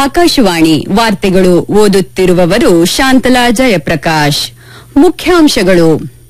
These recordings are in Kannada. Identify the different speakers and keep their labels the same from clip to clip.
Speaker 1: ಆಕಾಶವಾಣಿ ವಾರ್ತೆಗಳು ಓದುತ್ತಿರುವವರು ಶಾಂತಲಾ ಜಯಪ್ರಕಾಶ್ ಮುಖ್ಯಾಂಶಗಳು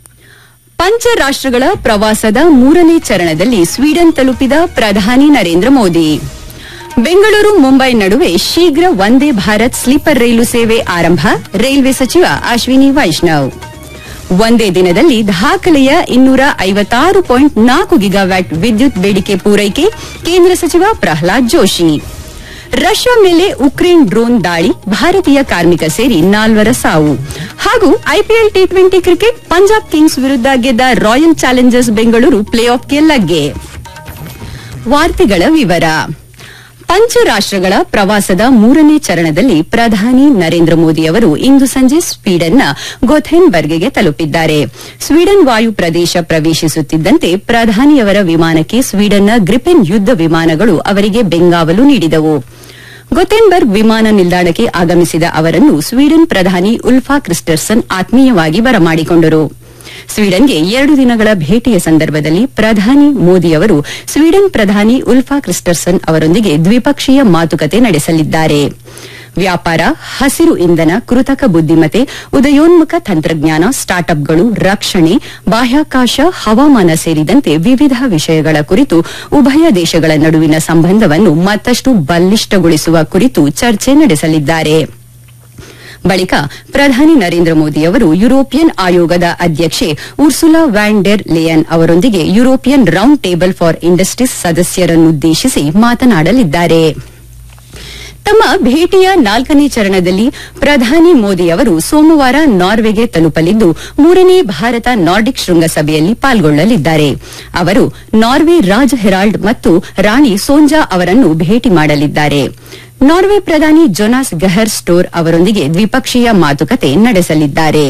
Speaker 1: ಪಂಚ ರಾಷ್ಟ್ರಗಳ ಪ್ರವಾಸದ ಮೂರನೇ ಚರಣದಲ್ಲಿ ಸ್ವೀಡನ್ ತಲುಪಿದ ಪ್ರಧಾನಿ ನರೇಂದ್ರ ಮೋದಿ ಬೆಂಗಳೂರು ಮುಂಬೈ ನಡುವೆ ಶೀಘ್ರ ವಂದೇ ಭಾರತ್ ಸ್ಲೀಪರ್ ರೈಲು ಸೇವೆ ಆರಂಭ ರೈಲ್ವೆ ಸಚಿವ ಅಶ್ವಿನಿ ವೈಷ್ಣವ್ ಒಂದೇ ದಿನದಲ್ಲಿ ದಾಖಲೆಯ ಇನ್ನೂರ ಐವತ್ತಾರು ಪಾಯಿಂಟ್ ನಾಲ್ಕು ಗಿಗಾವ್ಯಾಟ್ ವಿದ್ಯುತ್ ಬೇಡಿಕೆ ಪೂರೈಕೆ ಕೇಂದ್ರ ಸಚಿವ ಪ್ರಹ್ಲಾದ್ ಜೋಶಿ ರಷ್ಯಾ ಮೇಲೆ ಉಕ್ರೇನ್ ಡ್ರೋನ್ ದಾಳಿ ಭಾರತೀಯ ಕಾರ್ಮಿಕ ಸೇರಿ ನಾಲ್ವರ ಸಾವು ಹಾಗೂ IPL T twenty cricket Punjab Kings ವಿರುದ್ಧ ಗೆದ್ದ ರಾಯಲ್ ಚಾಲೆಂಜರ್ಸ್ ಬೆಂಗಳೂರು ಪ್ಲೇ ಆಫ್ಗೆ ಲಗ್ಗೆ ವಾರ್ತೆಗಳ ವಿವರ ಪಂಚ ರಾಷ್ಟ್ರಗಳ ಪ್ರವಾಸದ ಮೂರನೇ ಚರಣದಲ್ಲಿ ಪ್ರಧಾನಿ ನರೇಂದ್ರ ಮೋದಿ ಅವರು ಇಂದು ಸಂಜೆ ಸ್ವೀಡನ್ನ ಗೊಥೆನ್ಬರ್ಗ್ಗೆ ತಲುಪಿದ್ದಾರೆ ಸ್ವೀಡನ್ ವಾಯು ಪ್ರದೇಶ ಪ್ರವೇಶಿಸುತ್ತಿದ್ದಂತೆ ಪ್ರಧಾನಿಯವರ ವಿಮಾನಕ್ಕೆ ಸ್ವೀಡನ್ನ ಗ್ರಿಪೆನ್ ಯುದ್ದ ವಿಮಾನಗಳು ಅವರಿಗೆ ಬೆಂಗಾವಲು ನೀಡಿದವು ಗೊಥೆನ್ಬರ್ಗ್ ವಿಮಾನ ನಿಲ್ದಾಣಕ್ಕೆ ಆಗಮಿಸಿದ ಅವರನ್ನು ಸ್ವೀಡನ್ ಪ್ರಧಾನಿ ಉಲ್ಫಾ ಕ್ರಿಸ್ಟರ್ಸನ್ ಆತ್ಮೀಯವಾಗಿ ಬರಮಾಡಿಕೊಂಡರು ಸ್ವೀಡನ್ಗೆ ಎರಡು ದಿನಗಳ ಭೇಟಿಯ ಸಂದರ್ಭದಲ್ಲಿ ಪ್ರಧಾನಿ ಮೋದಿ ಅವರು ಸ್ವೀಡನ್ ಪ್ರಧಾನಿ ಉಲ್ಫಾ ಕ್ರಿಸ್ಟರ್ಸನ್ ಅವರೊಂದಿಗೆ ದ್ವಿಪಕ್ಷೀಯ ಮಾತುಕತೆ ನಡೆಸಲಿದ್ದಾರೆ ವ್ಯಾಪಾರ ಹಸಿರು ಇಂಧನ ಕೃತಕ ಬುದ್ದಿಮತ್ತೆ ಉದಯೋನ್ಮುಖ ತಂತ್ರಜ್ಞಾನ ಸ್ಟಾರ್ಟ್ಅಪ್ಗಳು ರಕ್ಷಣೆ ಬಾಹ್ಯಾಕಾಶ ಹವಾಮಾನ ಸೇರಿದಂತೆ ವಿವಿಧ ವಿಷಯಗಳ ಕುರಿತು ಉಭಯ ದೇಶಗಳ ನಡುವಿನ ಸಂಬಂಧವನ್ನು ಮತ್ತಷ್ಟು ಬಲಿಷ್ಠಗೊಳಿಸುವ ಕುರಿತು ಚರ್ಚೆ ನಡೆಸಲಿದ್ದಾರೆ ಬಳಿಕ ಪ್ರಧಾನಿ ನರೇಂದ್ರ ಮೋದಿ ಅವರು ಯುರೋಪಿಯನ್ ಆಯೋಗದ ಅಧ್ಯಕ್ಷೆ ಉರ್ಸುಲಾ ವ್ಯಾನ್ ಡೆರ್ ಲೇಯನ್ ಅವರೊಂದಿಗೆ European round table for industries ಸದಸ್ಯರನ್ನುದ್ದೇಶಿಸಿ ಮಾತನಾಡಲಿದ್ದಾರೆ ತಮ್ಮ ಭೇಟಿಯ ನಾಲ್ಕನೇ ಚರಣದಲ್ಲಿ ಪ್ರಧಾನಿ ಮೋದಿ ಅವರು ಸೋಮವಾರ ನಾರ್ವೆಗೆ ತಲುಪಲಿದ್ದು ಮೂರನೇ ಭಾರತ ನಾರ್ಡಿಕ್ ಶೃಂಗಸಭೆಯಲ್ಲಿ ಪಾಲ್ಗೊಳ್ಳಲಿದ್ದಾರೆ ಅವರು ನಾರ್ವೆ ರಾಜ್ ಹೆರಾಲ್ಡ್ ಮತ್ತು ರಾಣಿ ಸೋಂಜಾ ಅವರನ್ನು ಭೇಟಿ ಮಾಡಲಿದ್ದಾರೆ ನಾರ್ವೆ ಪ್ರಧಾನಿ ಜೊನಾಸ್ ಗಹರ್ ಸ್ಟೋರ್ ಅವರೊಂದಿಗೆ ದ್ವಿಪಕ್ಷೀಯ ಮಾತುಕತೆ ನಡೆಸಲಿದ್ದಾರೆ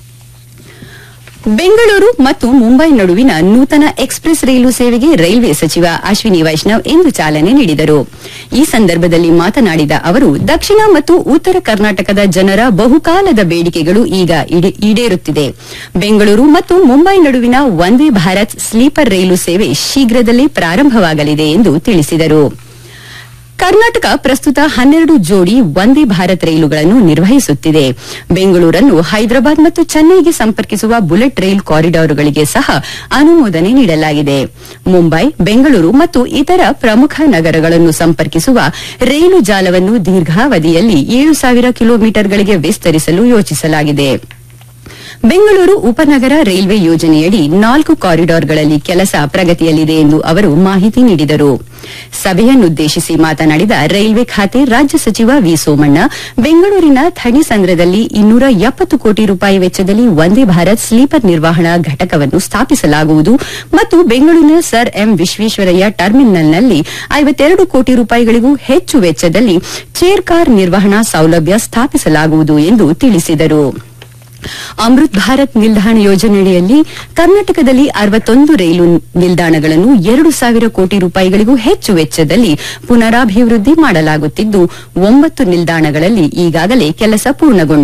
Speaker 1: ಬೆಂಗಳೂರು ಮತ್ತು ಮುಂಬೈ ನಡುವಿನ ನೂತನ ಎಕ್ಸ್ಪ್ರೆಸ್ ರೈಲು ಸೇವೆಗೆ ರೈಲ್ವೆ ಸಚಿವ ಅಶ್ವಿನಿ ವೈಷ್ಣವ್ ಇಂದು ಚಾಲನೆ ನೀಡಿದರು ಈ ಸಂದರ್ಭದಲ್ಲಿ ಮಾತನಾಡಿದ ಅವರು ದಕ್ಷಿಣ ಮತ್ತು ಉತ್ತರ ಕರ್ನಾಟಕದ ಜನರ ಬಹುಕಾಲದ ಬೇಡಿಕೆಗಳು ಈಗ ಈಡೇರುತ್ತಿದೆ ಬೆಂಗಳೂರು ಮತ್ತು ಮುಂಬೈ ನಡುವಿನ ವಂದೇ ಭಾರತ್ ಸ್ಲೀಪರ್ ರೈಲು ಸೇವೆ ಶೀಘ್ರದಲ್ಲೇ ಪ್ರಾರಂಭವಾಗಲಿದೆ ಎಂದು ತಿಳಿಸಿದರು ಕರ್ನಾಟಕ ಪ್ರಸ್ತುತ ಹನ್ನೆರಡು ಜೋಡಿ ವಂದೇ ಭಾರತ್ ರೈಲುಗಳನ್ನು ನಿರ್ವಹಿಸುತ್ತಿದೆ ಬೆಂಗಳೂರನ್ನು ಹೈದರಾಬಾದ್ ಮತ್ತು ಚೆನ್ನೈಗೆ ಸಂಪರ್ಕಿಸುವ ಬುಲೆಟ್ ರೈಲ್ ಕಾರಿಡಾರ್ಗಳಿಗೆ ಸಹ ಅನುಮೋದನೆ ನೀಡಲಾಗಿದೆ ಮುಂಬೈ ಬೆಂಗಳೂರು ಮತ್ತು ಇತರ ಪ್ರಮುಖ ನಗರಗಳನ್ನು ಸಂಪರ್ಕಿಸುವ ರೈಲು ಜಾಲವನ್ನು ದೀರ್ಘಾವಧಿಯಲ್ಲಿ ಏಳು ಸಾವಿರ ಕಿಲೋಮೀಟರ್ಗಳಿಗೆ ವಿಸ್ತರಿಸಲು ಯೋಜಿಸಲಾಗಿದೆ ಬೆಂಗಳೂರು ಉಪನಗರ ರೈಲ್ವೆ ಯೋಜನೆಯಡಿ ನಾಲ್ಕು ಕಾರಿಡಾರ್ಗಳಲ್ಲಿ ಕೆಲಸ ಪ್ರಗತಿಯಲ್ಲಿದೆ ಎಂದು ಅವರು ಮಾಹಿತಿ ನೀಡಿದರು ಸಭೆಯನ್ನುದ್ದೇಶಿಸಿ ಮಾತನಾಡಿದ ರೈಲ್ವೆ ಖಾತೆ ರಾಜ್ಯ ಸಚಿವ ವಿ ಸೋಮಣ್ಣ ಬೆಂಗಳೂರಿನ ಥಣಿಸಂದ್ರದಲ್ಲಿ ಇನ್ನೂರ ಎಪ್ಪತ್ತು ಕೋಟಿ ರೂಪಾಯಿ ವೆಚ್ಚದಲ್ಲಿ ವಂದೇ ಭಾರತ್ ಸ್ಲೀಪರ್ ನಿರ್ವಹಣಾ ಘಟಕವನ್ನು ಸ್ಥಾಪಿಸಲಾಗುವುದು ಮತ್ತು ಬೆಂಗಳೂರಿನ ಸರ್ ಎಂ ವಿಶ್ವೇಶ್ವರಯ್ಯ ಟರ್ಮಿನಲ್ನಲ್ಲಿ ಐವತ್ತೆರಡು ಕೋಟಿ ರೂಪಾಯಿಗಳಿಗೂ ಹೆಚ್ಚು ವೆಚ್ಚದಲ್ಲಿ ಚೇರ್ ಕಾರ್ ನಿರ್ವಹಣಾ ಸೌಲಭ್ಯ ಸ್ಥಾಪಿಸಲಾಗುವುದು ಎಂದು ತಿಳಿಸಿದರು ಅಮೃತ್ ಭಾರತ್ ನಿಲ್ದಾಣ ಯೋಜನೆಯಡಿಯಲ್ಲಿ ಕರ್ನಾಟಕದಲ್ಲಿ ಅರವತ್ತೊಂದು ರೈಲು ನಿಲ್ದಾಣಗಳನ್ನು ಎರಡು ಸಾವಿರ ಕೋಟಿ ರೂಪಾಯಿಗಳಿಗೂ ಹೆಚ್ಚು ವೆಚ್ಚದಲ್ಲಿ ಪುನರಾಭಿವೃದ್ಧಿ ಮಾಡಲಾಗುತ್ತಿದ್ದು ಒಂಬತ್ತು ನಿಲ್ದಾಣಗಳಲ್ಲಿ ಈಗಾಗಲೇ ಕೆಲಸ ಪೂರ್ಣಗೊಂಡಿದೆ